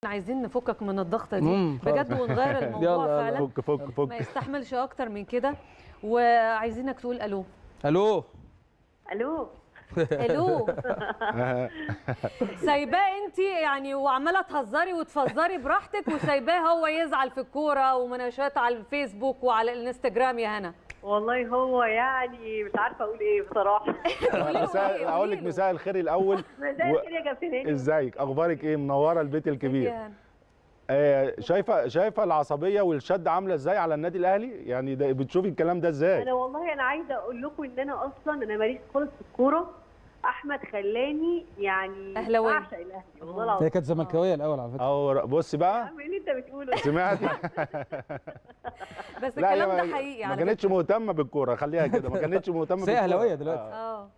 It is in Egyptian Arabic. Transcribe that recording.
عايزين نفكك من الضغطه دي مم، خلاص. بجد ونغير الموضوع يلا، يلا. فعلا فك فك ما فك يستحملش اكتر من كده وعايزينك تقول الو الو الو الو سايباه انت يعني وعماله تهزري وتفزري براحتك وسايباه هو يزعل في الكوره ومناقشات على الفيسبوك وعلى الانستجرام يا هنا والله هو يعني مش عارفه اقول ايه بصراحه قولي له مساء إيه؟ اقول لك قولي له. مساء الخير الاول مساء و- الخير يا كابتن هاني ازيك اخبارك ايه منوره البيت الكبير يا هنا. آه، شايفه شايفه العصبيه والشد عامله ازاي على النادي الاهلي يعني ده بتشوفي الكلام ده ازاي انا والله انا عايزه اقول لكم ان انا اصلا انا ماليش خالص في الكوره احمد خلاني يعني أهلاوية. اعشق الاهلي والله هي العظيم كانت زملكاويه الاول على فكره او بص بقى عم ايه اللي انت بتقوله ده؟ سمعت بس لا الكلام هي ده ما- حقيقي ما على كانتش مهتمه بالكوره خليها كده ما كانتش مهتمه بس هي بالكورة. أهلاوية دلوقتي. آه. اه